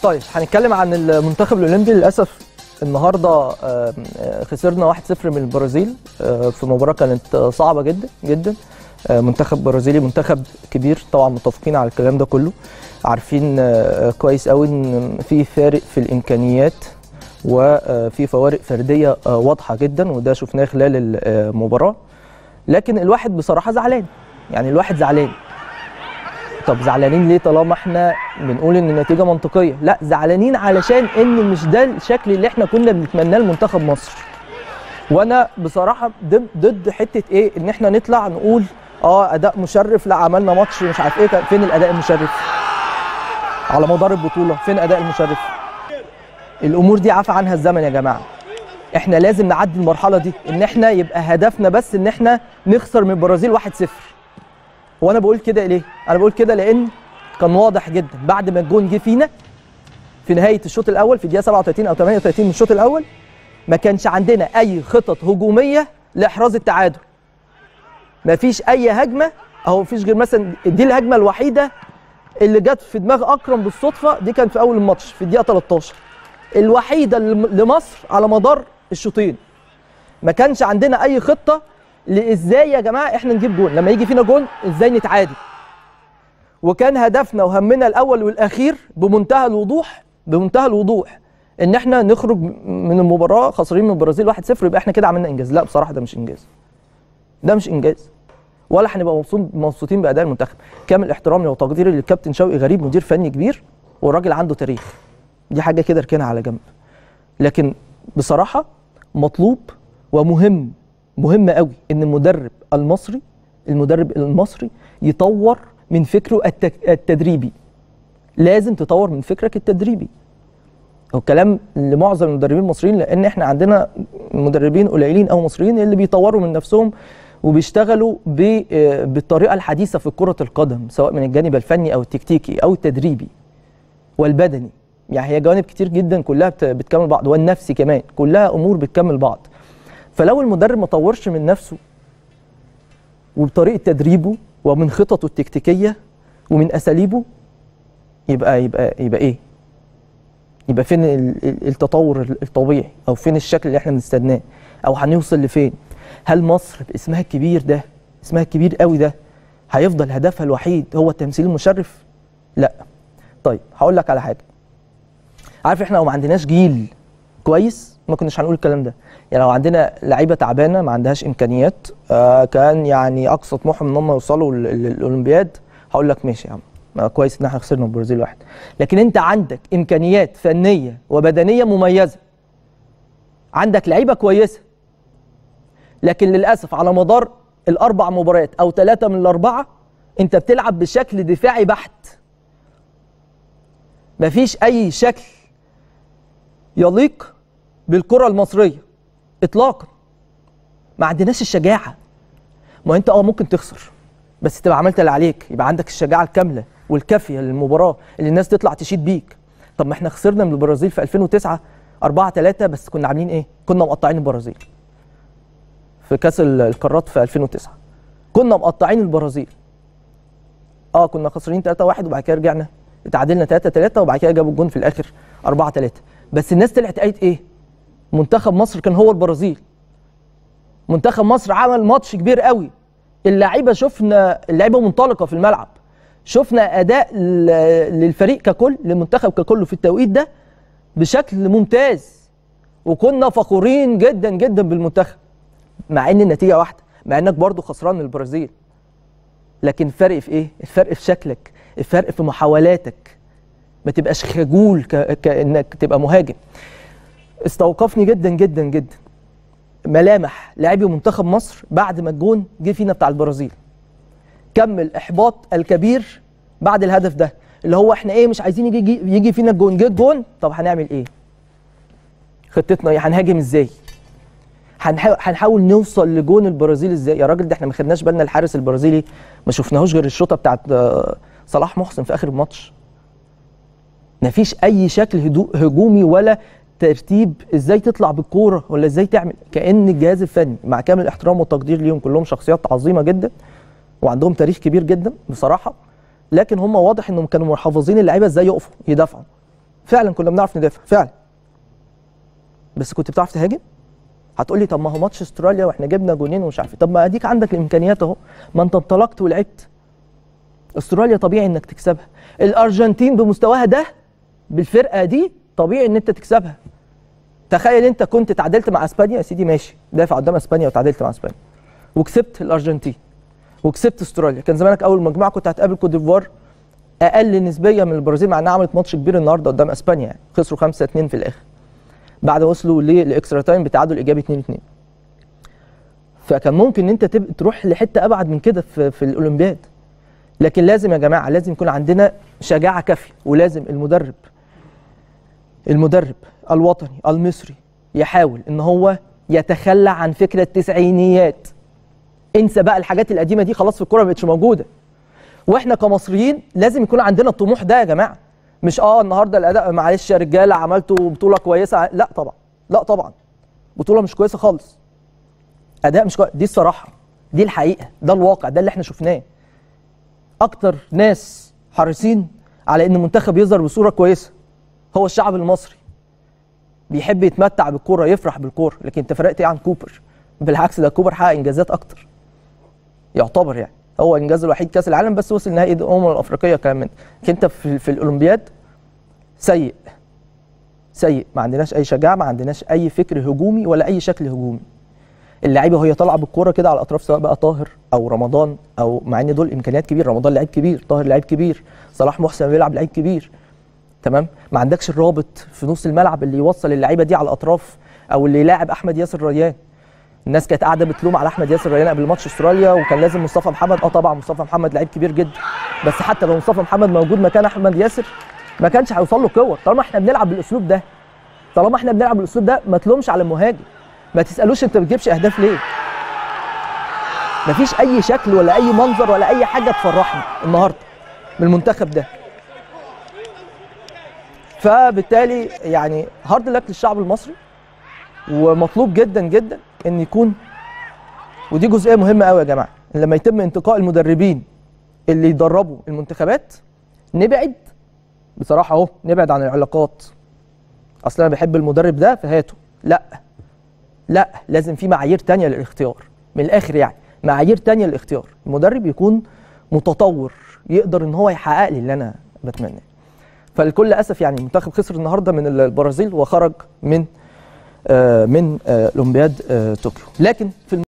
طيب هنتكلم عن المنتخب الاولمبي للاسف النهارده آه، آه، خسرنا 1-0 من البرازيل آه، في مباراه كانت آه، صعبه جدا جدا آه، منتخب برازيلي منتخب كبير طبعا متفقين على الكلام ده كله عارفين آه، كويس قوي ان في فارق في الامكانيات وفي فوارق فرديه آه، واضحه جدا وده شفناه خلال المباراه لكن الواحد بصراحه زعلان يعني الواحد زعلان طب زعلانين ليه طالما احنا بنقول ان النتيجه منطقيه لا زعلانين علشان ان مش ده الشكل اللي احنا كنا بنتمناه لمنتخب مصر وانا بصراحه ضد ضد حته ايه ان احنا نطلع نقول اه اداء مشرف لا عملنا ماتش مش عارف ايه كان فين الاداء المشرف على مدار البطوله فين اداء المشرف الامور دي عفى عنها الزمن يا جماعه احنا لازم نعدي المرحله دي ان احنا يبقى هدفنا بس ان احنا نخسر من البرازيل 1-0 وانا بقول كده ليه انا بقول كده لان كان واضح جدا بعد ما الجون جه فينا في نهايه الشوط الاول في الدقيقه 37 او 38 من الشوط الاول ما كانش عندنا اي خطط هجوميه لاحراز التعادل ما فيش اي هجمه اهو مفيش غير مثلا دي الهجمه الوحيده اللي جت في دماغ اكرم بالصدفه دي كانت في اول الماتش في الدقيقه 13 الوحيده اللي- لمصر على مدار الشوطين ما كانش عندنا اي خطه لازاي يا جماعه احنا نجيب جون لما يجي فينا جون ازاي نتعادل وكان هدفنا وهمنا الاول والاخير بمنتهى الوضوح بمنتهى الوضوح ان احنا نخرج من المباراه خسرين من البرازيل 1-0 يبقى احنا كده عملنا انجاز لا بصراحه ده مش انجاز ده مش انجاز ولا هنبقى مبسوط- مبسوطين باداء المنتخب كامل احترامي وتقديري للكابتن شوقي غريب مدير فني كبير والراجل عنده تاريخ دي حاجه كده اركنها على جنب لكن بصراحه مطلوب ومهم مهم قوي ان المدرب المصري المدرب المصري يطور من فكره التك- التدريبي لازم تطور من فكرك التدريبي هو كلام لمعظم المدربين المصريين لان احنا عندنا مدربين قليلين او مصريين اللي بيطوروا من نفسهم وبيشتغلوا ب- آه، بالطريقه الحديثه في كره القدم سواء من الجانب الفني او التكتيكي او التدريبي والبدني يعني هي جوانب كتير جدا كلها بت- بتكمل بعض والنفسي كمان كلها امور بتكمل بعض فلو المدرب ما طورش من نفسه وبطريقه تدريبه ومن خططه التكتيكيه ومن اساليبه يبقى يبقى يبقى ايه؟ يبقى فين ال- ال- التطور الطبيعي او فين الشكل اللي احنا بنستناه او هنوصل لفين؟ هل مصر باسمها الكبير ده اسمها الكبير قوي ده هيفضل هدفها الوحيد هو التمثيل المشرف؟ لا طيب هقول لك على حاجه عارف احنا لو ما عندناش جيل كويس ما كناش هنقول الكلام ده يعني لو عندنا لعيبه تعبانه ما عندهاش امكانيات آه كان يعني اقصى طموحهم ان هم يوصلوا لل- للاولمبياد هقول لك ماشي يا عم ما كويس ان احنا خسرنا من البرازيل واحد لكن انت عندك امكانيات فنيه وبدنيه مميزه عندك لعيبه كويسه لكن للاسف على مدار الاربع مباريات او ثلاثه من الاربعه انت بتلعب بشكل دفاعي بحت مفيش اي شكل يليق بالكره المصريه اطلاقا ما عندناش الشجاعه ما انت اه ممكن تخسر بس تبقى عملت اللي عليك يبقى عندك الشجاعه الكامله والكافيه للمباراه اللي الناس تطلع تشيد بيك طب ما احنا خسرنا من البرازيل في 2009 4 3 بس كنا عاملين ايه كنا مقطعين البرازيل في كاس ال- القارات في 2009 كنا مقطعين البرازيل اه كنا خسرانين 3 1 وبعد كده رجعنا اتعادلنا 3 3 وبعد كده جابوا الجون في الاخر 4 3 بس الناس طلعت قالت ايه منتخب مصر كان هو البرازيل منتخب مصر عمل ماتش كبير قوي اللعيبه شفنا اللعيبه منطلقه في الملعب شفنا اداء ل- للفريق ككل للمنتخب ككل في التوقيت ده بشكل ممتاز وكنا فخورين جدا جدا بالمنتخب مع ان النتيجه واحده مع انك برضو خسران من البرازيل لكن الفرق في ايه الفرق في شكلك الفرق في محاولاتك ما تبقاش خجول ك... كانك تبقى مهاجم استوقفني جدا جدا جدا ملامح لاعبي منتخب مصر بعد ما الجون جه فينا بتاع البرازيل كم الاحباط الكبير بعد الهدف ده اللي هو احنا ايه مش عايزين يجي يجي, يجي فينا الجون جه الجون طب هنعمل ايه خطتنا ايه هنهاجم ازاي هنحاول هنحاول نوصل لجون البرازيل ازاي يا راجل ده احنا ما خدناش بالنا الحارس البرازيلي ما شفناهوش غير الشوطه بتاعت آه، صلاح محسن في اخر الماتش مفيش اي شكل هدوء هجومي ولا ترتيب ازاي تطلع بالكوره ولا ازاي تعمل كان الجهاز الفني مع كامل الاحترام والتقدير ليهم كلهم شخصيات عظيمه جدا وعندهم تاريخ كبير جدا بصراحه لكن هم واضح انهم كانوا محافظين اللعيبه ازاي يقفوا يدافعوا فعلا كنا بنعرف ندافع فعلا بس كنت بتعرف تهاجم هتقول لي طب ما هو ماتش استراليا واحنا جبنا جونين ومش عارف إيه. طب ما اديك عندك الامكانيات اهو ما انت انطلقت ولعبت استراليا طبيعي انك تكسبها الارجنتين بمستواها ده بالفرقه دي طبيعي ان انت تكسبها تخيل انت كنت تعادلت مع اسبانيا يا سيدي ماشي دافع قدام اسبانيا وتعادلت مع اسبانيا وكسبت الارجنتين وكسبت استراليا كان زمانك اول مجموعه كنت هتقابل كوت ديفوار اقل نسبيه من البرازيل مع انها عملت ماتش كبير النهارده قدام اسبانيا يعني خسروا 5 2 في الاخر بعد ما وصلوا للاكسترا تايم بتعادل ايجابي 2 2 فكان ممكن ان انت تب... تروح لحته ابعد من كده في, في الاولمبياد لكن لازم يا جماعه لازم يكون عندنا شجاعه كافيه ولازم المدرب المدرب الوطني المصري يحاول ان هو يتخلى عن فكره التسعينيات انسى بقى الحاجات القديمه دي خلاص في الكوره ما بقتش موجوده واحنا كمصريين لازم يكون عندنا الطموح ده يا جماعه مش اه النهارده الاداء معلش يا رجاله عملتوا بطوله كويسه لا طبعا لا طبعا بطوله مش كويسه خالص اداء مش كويس دي الصراحه دي الحقيقه ده الواقع ده اللي احنا شفناه اكتر ناس حريصين على ان المنتخب يظهر بصوره كويسه هو الشعب المصري بيحب يتمتع بالكوره يفرح بالكوره لكن انت فرقت ايه عن كوبر بالعكس ده كوبر حقق انجازات اكتر يعتبر يعني هو انجاز الوحيد كاس العالم بس وصل نهائي الامم الافريقيه كمان لكن انت في, في الاولمبياد سيء سيء ما عندناش اي شجاعه ما عندناش اي فكر هجومي ولا اي شكل هجومي اللعيبه وهي طالعه بالكوره كده على الاطراف سواء بقى طاهر او رمضان او مع ان دول امكانيات كبيره رمضان لعيب كبير طاهر لعيب كبير صلاح محسن بيلعب لعيب كبير تمام ما عندكش الرابط في نص الملعب اللي يوصل اللعيبه دي على الاطراف او اللي يلاعب احمد ياسر ريان الناس كانت قاعده بتلوم على احمد ياسر ريان قبل ماتش استراليا وكان لازم مصطفى محمد اه طبعا مصطفى محمد لعيب كبير جدا بس حتى لو مصطفى محمد موجود مكان احمد ياسر ما كانش هيوصل له كور طالما احنا بنلعب بالاسلوب ده طالما احنا بنلعب بالاسلوب ده ما تلومش على المهاجم ما تسالوش انت ما بتجيبش اهداف ليه مفيش اي شكل ولا اي منظر ولا اي حاجه تفرحنا النهارده من المنتخب ده فبالتالي يعني هارد لك للشعب المصري ومطلوب جدا جدا ان يكون ودي جزئيه مهمه قوي يا جماعه إن لما يتم انتقاء المدربين اللي يدربوا المنتخبات نبعد بصراحه اهو نبعد عن العلاقات اصل انا بحب المدرب ده فهاته لا لا لازم في معايير تانية للاختيار من الاخر يعني معايير تانية للاختيار المدرب يكون متطور يقدر ان هو يحقق لي اللي انا بتمناه فالكل اسف يعني المنتخب خسر النهارده من البرازيل وخرج من آه من آه اولمبياد آه طوكيو لكن في